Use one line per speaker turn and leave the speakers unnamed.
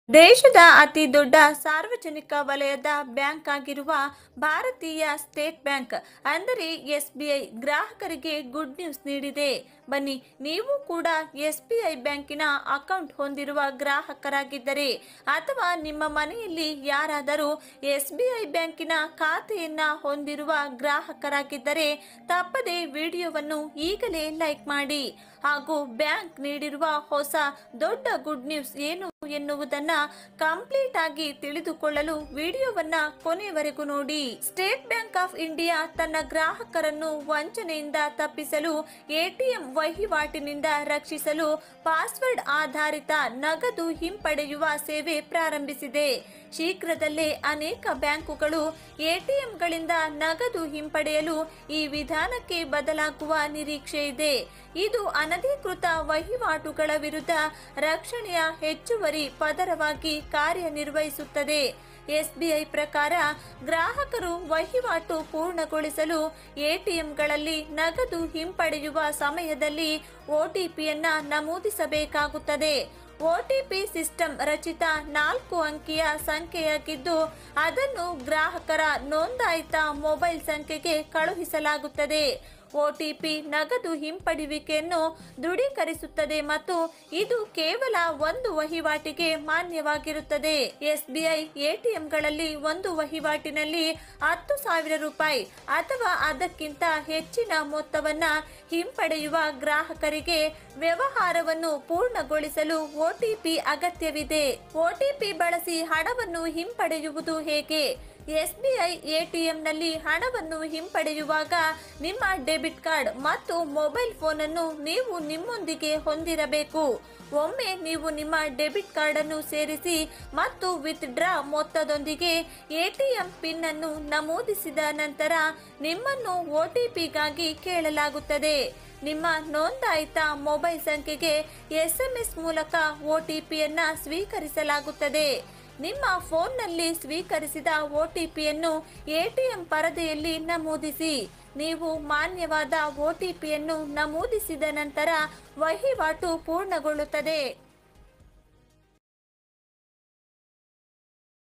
ದೇಶದ ಅತಿ ದೊಡ್ಡ ಸಾರ್ವಜನಿಕ ವಲಯದ ಬ್ಯಾಂಕ್ ಆಗಿರುವ ಭಾರತೀಯ ಸ್ಟೇಟ್ ಬ್ಯಾಂಕ್ ಅಂದರೆ ಎಸ್ಬಿಐ ಗ್ರಾಹಕರಿಗೆ ಗುಡ್ ನ್ಯೂಸ್ ನೀಡಿದೆ ಬನ್ನಿ ನೀವು ಕೂಡ ಎಸ್ಬಿಐ ಬ್ಯಾಂಕಿನ ಅಕೌಂಟ್ ಹೊಂದಿರುವ ಗ್ರಾಹಕರಾಗಿದ್ದರೆ ಅಥವಾ ನಿಮ್ಮ ಮನೆಯಲ್ಲಿ ಯಾರಾದರೂ ಎಸ್ಬಿಐ ಬ್ಯಾಂಕಿನ ಖಾತೆಯನ್ನ ಹೊಂದಿರುವ ಗ್ರಾಹಕರಾಗಿದ್ದರೆ ತಪ್ಪದೆ ವಿಡಿಯೋವನ್ನು ಈಗಲೇ ಲೈಕ್ ಮಾಡಿ ಹಾಗೂ ಬ್ಯಾಂಕ್ ನೀಡಿರುವ ಹೊಸ ದೊಡ್ಡ ಗುಡ್ ನ್ಯೂಸ್ ಏನು ಎನ್ನುವುದನ್ನ ಕಂಪ್ಲೀಟ್ ಆಗಿ ತಿಳಿದುಕೊಳ್ಳಲು ವಿಡಿಯೋವನ್ನ ಕೊನೆವರೆಗೂ ನೋಡಿ ಸ್ಟೇಟ್ ಬ್ಯಾಂಕ್ ಆಫ್ ಇಂಡಿಯಾ ತನ್ನ ಗ್ರಾಹಕರನ್ನು ವಂಚನೆಯಿಂದ ತಪ್ಪಿಸಲು ಎಟಿಎಂ ವಹಿವಾಟಿನಿಂದ ರಕ್ಷಿಸಲು ಪಾಸ್ವರ್ಡ್ ಆಧಾರಿತ ನಗದು ಹಿಂಪಡೆಯುವ ಸೇವೆ ಪ್ರಾರಂಭಿಸಿದೆ ಶೀಘ್ರದಲ್ಲೇ ಅನೇಕ ಬ್ಯಾಂಕುಗಳು ಎಟಿಎಂಗಳಿಂದ ನಗದು ಹಿಂಪಡೆಯಲು ಈ ವಿಧಾನಕ್ಕೆ ಬದಲಾಗುವ ನಿರೀಕ್ಷೆ ಇದೆ ಇದು ಅನಧಿಕೃತ ವಹಿವಾಟುಗಳ ವಿರುದ್ಧ ರಕ್ಷಣೆಯ ಹೆಚ್ಚುವರಿ ಪದರವಾಗಿ ಕಾರ್ಯನಿರ್ವಹಿಸುತ್ತದೆ ಎಸ್ಬಿಐ ಪ್ರಕಾರ ಗ್ರಾಹಕರು ವಹಿವಾಟು ಪೂರ್ಣಗೊಳಿಸಲು ಎಟಿಎಂಗಳಲ್ಲಿ ನಗದು ಹಿಂಪಡೆಯುವ ಸಮಯದಲ್ಲಿ ಒಟಿಪಿಯನ್ನ ನಮೂದಿಸಬೇಕಾಗುತ್ತದೆ ಒಟಿಪಿ ಸಿಸ್ಟಮ್ ರಚಿತ ನಾಲ್ಕು ಅಂಕಿಯ ಸಂಖ್ಯೆಯಾಗಿದ್ದು ಅದನ್ನು ಗ್ರಾಹಕರ ನೋಂದಾಯಿತ ಮೊಬೈಲ್ ಸಂಖ್ಯೆಗೆ ಕಳುಹಿಸಲಾಗುತ್ತದೆ ಒಟಿಪಿ ನಗದು ಹಿಂಪಡೆಯುವಿಕೆಯನ್ನು ದೃಢೀಕರಿಸುತ್ತದೆ ಮತ್ತು ಇದು ಕೇವಲ ಒಂದು ವಹಿವಾಟಿಗೆ ಮಾನ್ಯವಾಗಿರುತ್ತದೆ ಎಸ್ಬಿಐ ಎಟಿಎಂಗಳಲ್ಲಿ ಒಂದು ವಹಿವಾಟಿನಲ್ಲಿ ಹತ್ತು ಸಾವಿರ ರೂಪಾಯಿ ಅಥವಾ ಅದಕ್ಕಿಂತ ಹೆಚ್ಚಿನ ಮೊತ್ತವನ್ನ ಹಿಂಪಡೆಯುವ ಗ್ರಾಹಕರಿಗೆ ವ್ಯವಹಾರವನ್ನು ಪೂರ್ಣಗೊಳಿಸಲು ಒಟಿಪಿ ಅಗತ್ಯವಿದೆ ಒಟಿಪಿ ಬಳಸಿ ಹಣವನ್ನು ಹಿಂಪಡೆಯುವುದು ಹೇಗೆ ಎಸ್ಬಿಐ ಎಟಿಎಂನಲ್ಲಿ ಹಣವನ್ನು ಹಿಂಪಡೆಯುವಾಗ ನಿಮ್ಮ ಡೆಬಿಟ್ ಕಾರ್ಡ್ ಮತ್ತು ಮೊಬೈಲ್ ಫೋನ್ ಅನ್ನು ನೀವು ನಿಮ್ಮೊಂದಿಗೆ ಹೊಂದಿರಬೇಕು ಒಮ್ಮೆ ನೀವು ನಿಮ್ಮ ಡೆಬಿಟ್ ಕಾರ್ಡ್ ಅನ್ನು ಸೇರಿಸಿ ಮತ್ತು ವಿತ್ಡ್ರಾ ಮೊತ್ತದೊಂದಿಗೆ ಎಟಿಎಂ ಪಿನ್ ಅನ್ನು ನಮೂದಿಸಿದ ನಂತರ ನಿಮ್ಮನ್ನು ಒಟಿಪಿಗಾಗಿ ಕೇಳಲಾಗುತ್ತದೆ ನಿಮ್ಮ ನೋಂದಾಯಿತ ಮೊಬೈಲ್ ಸಂಖ್ಯೆಗೆ ಎಸ್ಎಂಎಸ್ ಮೂಲಕ ಒಟಿಪಿಯನ್ನ ಸ್ವೀಕರಿಸಲಾಗುತ್ತದೆ ನಿಮ್ಮ ಫೋನ್ನಲ್ಲಿ ಸ್ವೀಕರಿಸಿದ ಒಟಿಪಿಯನ್ನು ಎಟಿಎಂ ಪರದೆಯಲ್ಲಿ ನಮೂದಿಸಿ ನೀವು ಮಾನ್ಯವಾದ ಒಟಿಪಿಯನ್ನು ನಮೂದಿಸಿದ ನಂತರ ವಹಿವಾಟು ಪೂರ್ಣಗೊಳ್ಳುತ್ತದೆ